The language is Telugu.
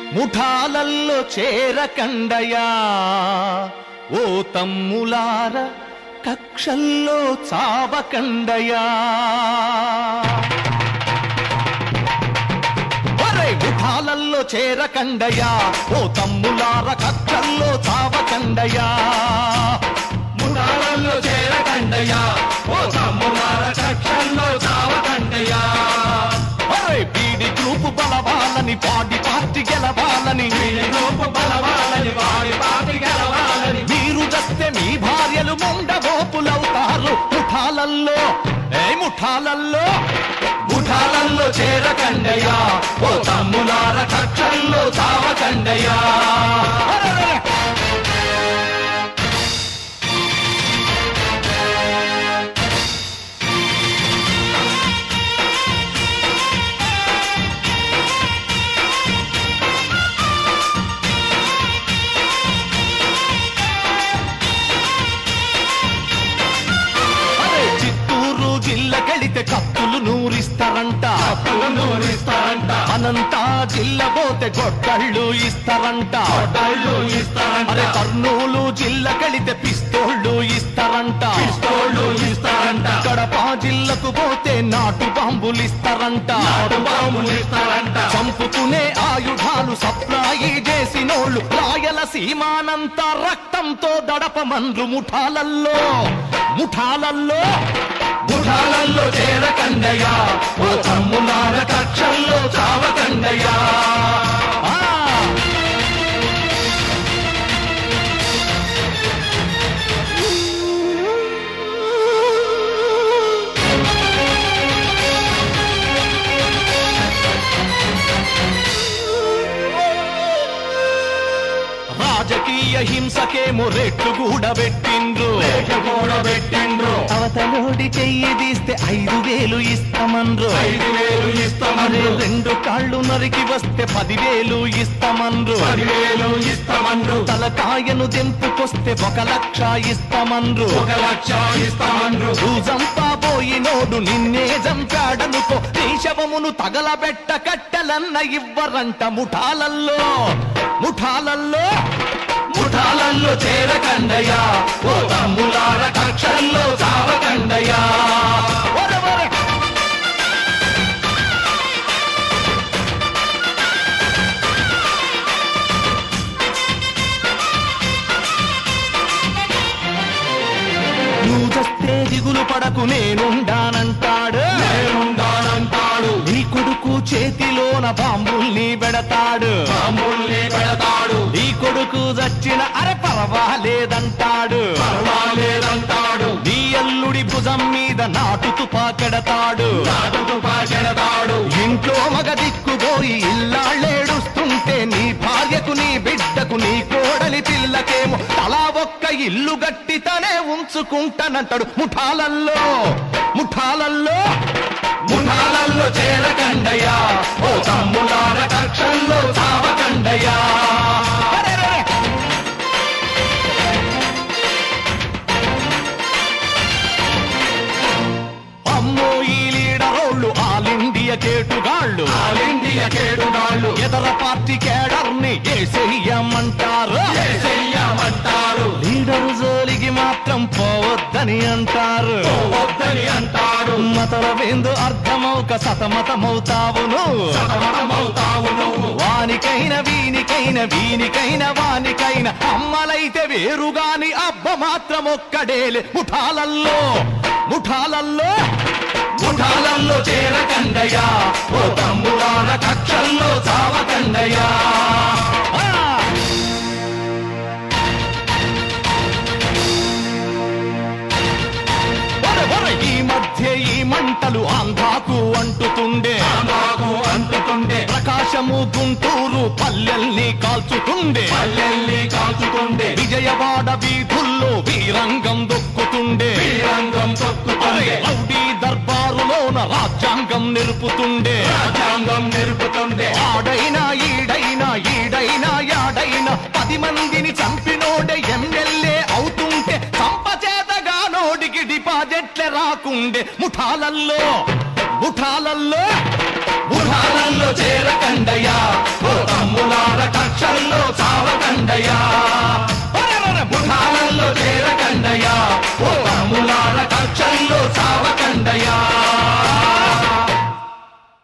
ముఠాలల్లో చేరకండయా ఓ తమ్ములార కక్షల్లో చావకండయా ఒరే ముఠాలల్లో చేరకండయా ఓ తమ్ములార కక్షల్లో చావకండయా ముఠాలలో చేరకండయ్యా ఓ తమ్ములార కక్షల్లో చావకండయ్యా ఒరే బీడి గ్రూపు బలవాలని పాడి పార్టీ గెలవాలని వీడి రూపు బలవాలని వాడి పాటి గెలవాలని మీరు చస్తే మీ భార్యలు ముండగోపులవుతారు ముఠాలల్లో ఏ ముఠాలల్లో ముఠాలలో చేరకండయ్యా ఓ తమ్ములార కక్షల్లో చావకండయ్యా అరెరెరె! అరే చిత్తూరు జిల్లకెళితే కత్తులు నూరిస్తారంట అప్పులు నూరిస్తారంట అనంతా జిల్ల పోతే గొట్టళ్ళు ఇస్తారంట కొట్టళ్ళు ఇస్తారంట అరే కర్నూలు జిల్లకెళితే పిస్తోళ్ళు ఇస్తారంట పిస్తోళ్ళు ఇస్తారంట కడప జిల్లకు పోతే నాటు బాంబులు ఇస్తారంట నాటు బాంబులు ఇస్తారంట చంపుకునే ఆయుధాలు సప్లాయి చేసినోళ్ళు రాయల సీమానంత రక్తంతో దడపమండ్రు ముఠాలల్లో ముఠాలల్లో ముఠాలలో చేరకండయ్యా ఓ తమ్ములార కక్షల్లో చావకండయ్యా ఆ! రాజకీయ హింసకేమో రెట్లు కూడబెట్టిండ్రు లేఖ కూడబెట్టిండ్రు అవతలోడి చెయ్యి తీస్తే ఐదు వేలు ఇస్తామన్రు ఐదు వేలు అరే ఇస్తామన్రు రెండు కాళ్ళు నరికి వస్తే పదివేలు ఇస్తామన్రు పదివేలు ఇస్తామన్రు తలకాయను దెంపుకొస్తే ఒక లక్ష ఇస్తామన్రు ఒక లక్ష ఇస్తామన్రు రోజంతా పోయినోడు నిన్నే చంపాడనుకో నీ శవమును తగలబెట్ట కట్టెలన్న ఇవ్వరంట ముఠాలల్లో ముఠాలల్లో ముఠాలలో చేరకండయ్యా ఓ తమ్ములార కక్షల్లో చావకండయ్యా ఒరవర! నువ్వు చస్తే దిగులు పడకు నేనుండానంటాడు నేనుండానంటాడు నీ కొడుకు చేతిలోన బాంబుల్ని పెడతాడు మామూల్ని పెడతాడు నీ కొడుకు చచ్చిన అర పర్వాలేదంటాడు పర్వాలేదంటాడు నీ అల్లుడి భుజం మీద నాటు తుపాకెడతాడు నాటుకు పాకెడతాడు ఇంట్లో మగ దిక్కుపోయి ఇల్లాళ్ళేడుస్తుంటే నీ భార్యకు నీ బిడ్డకు నీ కోడలి పిల్లకేమో తలా ఒక్క ఇల్లు గట్టితనే ఉంచుకుంటానంటాడు ముఠాలల్లో ముఠాలల్లో ముఠాలలో చేరకండయ్యా ఓ తమ్ములార కక్షల్లో చావకండయ్యా అరెరెరె! అమ్మో ఈ లీడరోళ్ళు ఆల్ ఇండియా కేటుగాళ్ళు ఆల్ ఇండియా కేడుగాళ్ళు ఎదర పార్టీ కేడర్ని ఏసేయమంటారు చెయ్యమంటారు లీడర్ జోలికి మాత్రం పోవద్దని అంటారు వద్దని అంటారు మతలవేందు అర్థమౌక సతమతమవుతావు నువ్వు సతమతమవుతావు నువ్వు వానికైన వీనికైన వీనికైన వానికైన అమ్మలైతే వేరుగాని అబ్బ మాత్రం ఒక్కడేలే ముఠాలల్లో ముఠాలల్లో ముఠాలలో చేరకండయ్యా ఓ తమ్ములార కక్షల్లో చావకండయ్యా ఆ! ఒరే, ఒరే, ఈ మధ్య ఈ మంటలు ఆంధ్రాకు అంటుతుండే మాకు అంటుతుండే ప్రకాశము గుంటూరు పల్లెల్ని కాల్చుతుండే పల్లెల్ని కాల్చుతుండే విజయవాడ వీధుల్లో వీరంగం దొక్కుతుండే శ్రీరంగం అరే, తొక్కుతుండే రౌడీ దర్బారులోన రాజ్యాంగం నిలుపుతుండే రాజ్యాంగం నిరుపుతుండే ఆడైనా ఈడైనా ఈడైనా యాడైనా పది మందిని చంపినోడే ఎమ్మెల్యే అవుతుంటే చంపచేతగా నోడికి డిపాజిట్లే రాకుండే ముఠాలల్లో ముఠాలల్లో ముఠాలలో చేరకండయ్యా ఓ తమ్ములార దండయ్యా